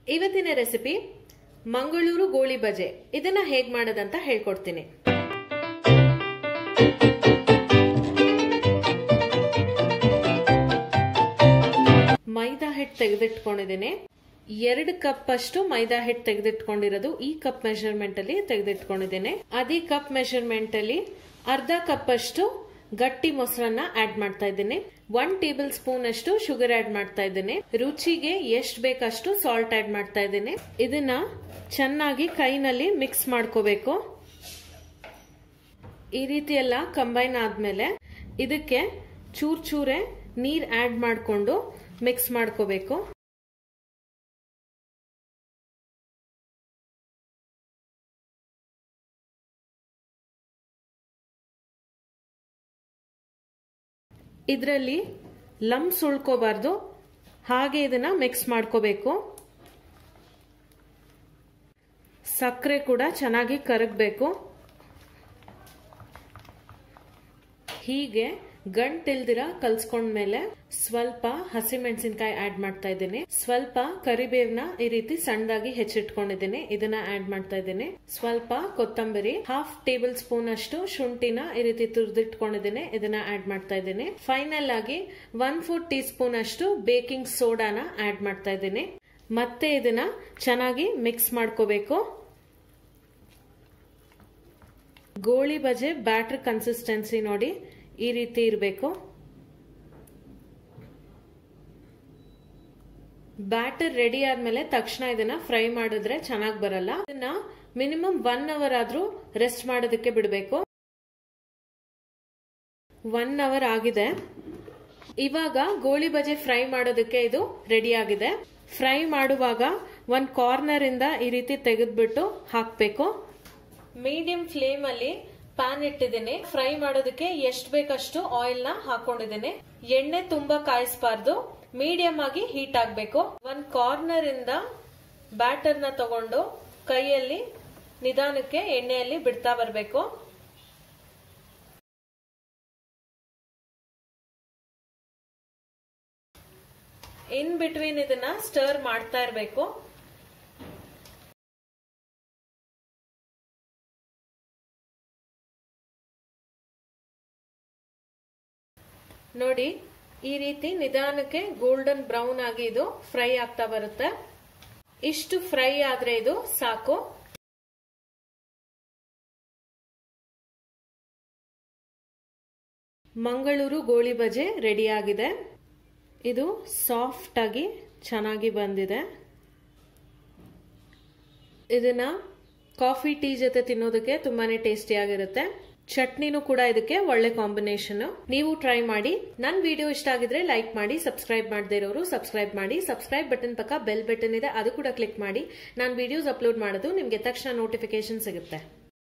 ಇವತ್ತಿನ ರೆಸಿಪಿ ಮಂಗಳೂರು ಗೋಳಿ ಬಜೆ ಇದನ್ನ ಹೇಗ್ ಮಾಡೋದಂತ ಹೇಳ್ಕೊಡ್ತೀನಿ ಮೈದಾ ಹಿಟ್ಟು ತೆಗೆದಿಟ್ಕೊಂಡಿದ್ದೀನಿ ಎರಡು ಕಪ್ ಅಷ್ಟು ಮೈದಾ ಹಿಟ್ಟು ತೆಗೆದಿಟ್ಕೊಂಡಿರೋದು ಈ ಕಪ್ ಮೆಷರ್ಮೆಂಟ್ ಅಲ್ಲಿ ತೆಗೆದಿಟ್ಕೊಂಡಿದ್ದೇನೆ ಅದೇ ಕಪ್ ಮೆಷರ್ಮೆಂಟ್ ಅಲ್ಲಿ ಅರ್ಧ ಕಪ್ ಅಷ್ಟು ಗಟ್ಟಿ ಮೊಸರನ್ನ ಆಡ್ ಮಾಡ್ತಾ ಇದ್ದೀನಿ ಒನ್ ಟೇಬಲ್ ಸ್ಪೂನ್ ಅಷ್ಟು ಶುಗರ್ ಆಡ್ ಮಾಡ್ತಾ ಇದ್ದೀನಿ ರುಚಿಗೆ ಎಷ್ಟು ಬೇಕಷ್ಟು ಸಾಲ್ಟ್ ಆಡ್ ಮಾಡ್ತಾ ಇದ್ದೀನಿ ಇದನ್ನ ಚೆನ್ನಾಗಿ ಕೈನಲ್ಲಿ ಮಿಕ್ಸ್ ಮಾಡ್ಕೋಬೇಕು ಈ ರೀತಿ ಎಲ್ಲ ಕಂಬೈನ್ ಆದ್ಮೇಲೆ ಇದಕ್ಕೆ ಚೂರ್ ಚೂರೆ ನೀರ್ ಆಡ್ ಮಾಡಿಕೊಂಡು ಮಿಕ್ಸ್ ಮಾಡ್ಕೋಬೇಕು ಇದರಲ್ಲಿ ಲಮ್ಸ್ ಉಳ್ಕೋಬಾರ್ದು ಹಾಗೆ ಇದನ್ನ ಮಿಕ್ಸ್ ಮಾಡ್ಕೋಬೇಕು ಸಕ್ಕರೆ ಕೂಡ ಚೆನ್ನಾಗಿ ಕರಗಬೇಕು ಹೀಗೆ ಗಂಟಿಲ್ದಿರ ಕಲ್ಸ್ಕೊಂಡ್ಮೇಲೆ ಸ್ವಲ್ಪ ಹಸಿಮೆಣಸಿನ್ಕಾಯಿ ಆಡ್ ಮಾಡ್ತಾ ಇದ್ದೀನಿ ಸ್ವಲ್ಪ ಕರಿಬೇವ್ನ ಈ ರೀತಿ ಸಣ್ಣದಾಗಿ ಹೆಚ್ಚಿಟ್ಕೊಂಡಿದ್ದೀನಿ ಇದನ್ನ ಆಡ್ ಮಾಡ್ತಾ ಇದ್ದೀನಿ ಸ್ವಲ್ಪ ಕೊತ್ತಂಬರಿ ಹಾಫ್ ಟೇಬಲ್ ಸ್ಪೂನ್ ಅಷ್ಟು ಶುಂಠಿನ ಈ ರೀತಿ ತುರಿದಿಟ್ಕೊಂಡಿದ್ದೀನಿ ಇದನ್ನ ಆಡ್ ಮಾಡ್ತಾ ಇದ್ದೀನಿ ಫೈನಲ್ ಆಗಿ ಒನ್ ಫೋರ್ ಟೀ ಸ್ಪೂನ್ ಅಷ್ಟು ಬೇಕಿಂಗ್ ಸೋಡಾನ ಆಡ್ ಮಾಡ್ತಾ ಇದ್ದೀನಿ ಮತ್ತೆ ಇದನ್ನ ಚೆನ್ನಾಗಿ ಮಿಕ್ಸ್ ಮಾಡ್ಕೋಬೇಕು ಗೋಳಿ ಬಜೆ ಬ್ಯಾಟರ್ ಕನ್ಸಿಸ್ಟೆನ್ಸಿ ನೋಡಿ ಈ ರೀತಿ ಇರಬೇಕು ಬ್ಯಾಟರ್ ರೆಡಿ ಆದ್ಮೇಲೆ ತಕ್ಷಣ ಇದನ್ನ ಫ್ರೈ ಮಾಡಿದ್ರೆ ಚೆನ್ನಾಗಿ ಬರಲ್ಲ ಇದನ್ನ ಮಿನಿಮಮ್ ಒನ್ ಅವರ್ ಆದ್ರೂ ರೆಸ್ಟ್ ಮಾಡೋದಕ್ಕೆ ಬಿಡಬೇಕು ಒನ್ ಅವರ್ ಆಗಿದೆ ಇವಾಗ ಗೋಳಿ ಬಜೆ ಫ್ರೈ ಮಾಡೋದಕ್ಕೆ ಇದು ರೆಡಿ ಆಗಿದೆ ಫ್ರೈ ಮಾಡುವಾಗ ಒಂದ್ ಕಾರ್ನರ್ ಇಂದ ಈ ರೀತಿ ತೆಗೆದ್ಬಿಟ್ಟು ಹಾಕ್ಬೇಕು ಮೀಡಿಯಂ ಫ್ಲೇಮ್ ಅಲ್ಲಿ ಪ್ಯಾನ್ ಇಟ್ಟಿದ್ದೀನಿ ಫ್ರೈ ಮಾಡೋದಕ್ಕೆ ಎಷ್ಟು ಬೇಕಷ್ಟು ಆಯಿಲ್ ನ ಹಾಕೊಂಡಿದ್ದೀನಿ ಎಣ್ಣೆ ತುಂಬಾ ಕಾಯಿಸಬಾರ್ದು ಮೀಡಿಯಂ ಆಗಿ ಹೀಟ್ ಆಗ್ಬೇಕು ಒಂದ್ ಕಾರ್ನರ್ ಇಂದ ಬ್ಯಾಟರ್ ನ ತಗೊಂಡು ಕೈಯಲ್ಲಿ ನಿಧಾನಕ್ಕೆ ಎಣ್ಣೆಯಲ್ಲಿ ಬಿಡ್ತಾ ಬರಬೇಕು ಇನ್ ಬಿಟ್ವೀನ್ ಇದನ್ನ ಸ್ಟರ್ ಮಾಡ್ತಾ ಇರಬೇಕು ನೋಡಿ ಈ ರೀತಿ ನಿಧಾನಕ್ಕೆ ಗೋಲ್ಡನ್ ಬ್ರೌನ್ ಆಗಿ ಇದು ಫ್ರೈ ಆಗ್ತಾ ಬರುತ್ತೆ ಇಷ್ಟು ಫ್ರೈ ಆದ್ರೆ ಇದು ಸಾಕು ಮಂಗಳೂರು ಗೋಳಿ ಬಜೆ ರೆಡಿ ಆಗಿದೆ ಇದು ಸಾಫ್ಟ್ ಆಗಿ ಚೆನ್ನಾಗಿ ಬಂದಿದೆ ಇದನ್ನ ಕಾಫಿ ಟೀ ಜೊತೆ ತಿನ್ನೋದಕ್ಕೆ ತುಂಬಾನೇ ಟೇಸ್ಟಿ ಆಗಿರುತ್ತೆ ಚಟ್ನಿನೂ ಕೂಡ ಇದಕ್ಕೆ ಒಳ್ಳೆ ಕಾಂಬಿನೇಷನ್ ನೀವು ಟ್ರೈ ಮಾಡಿ ನನ್ ವಿಡಿಯೋ ಇಷ್ಟ ಆಗಿದ್ರೆ ಲೈಕ್ ಮಾಡಿ ಸಬ್ಸ್ಕ್ರೈಬ್ ಮಾಡದೇ ಇರೋರು ಸಬ್ಸ್ಕ್ರೈಬ್ ಮಾಡಿ ಸಬ್ಸ್ಕ್ರೈಬ್ ಬಟನ್ ಪಕ್ಕ ಬೆಲ್ ಬಟನ್ ಇದೆ ಅದು ಕೂಡ ಕ್ಲಿಕ್ ಮಾಡಿ ನಾನು ವಿಡಿಯೋಸ್ ಅಪ್ಲೋಡ್ ಮಾಡೋದು ನಿಮ್ಗೆ ತಕ್ಷಣ ನೋಟಿಫಿಕೇಶನ್ ಸಿಗುತ್ತೆ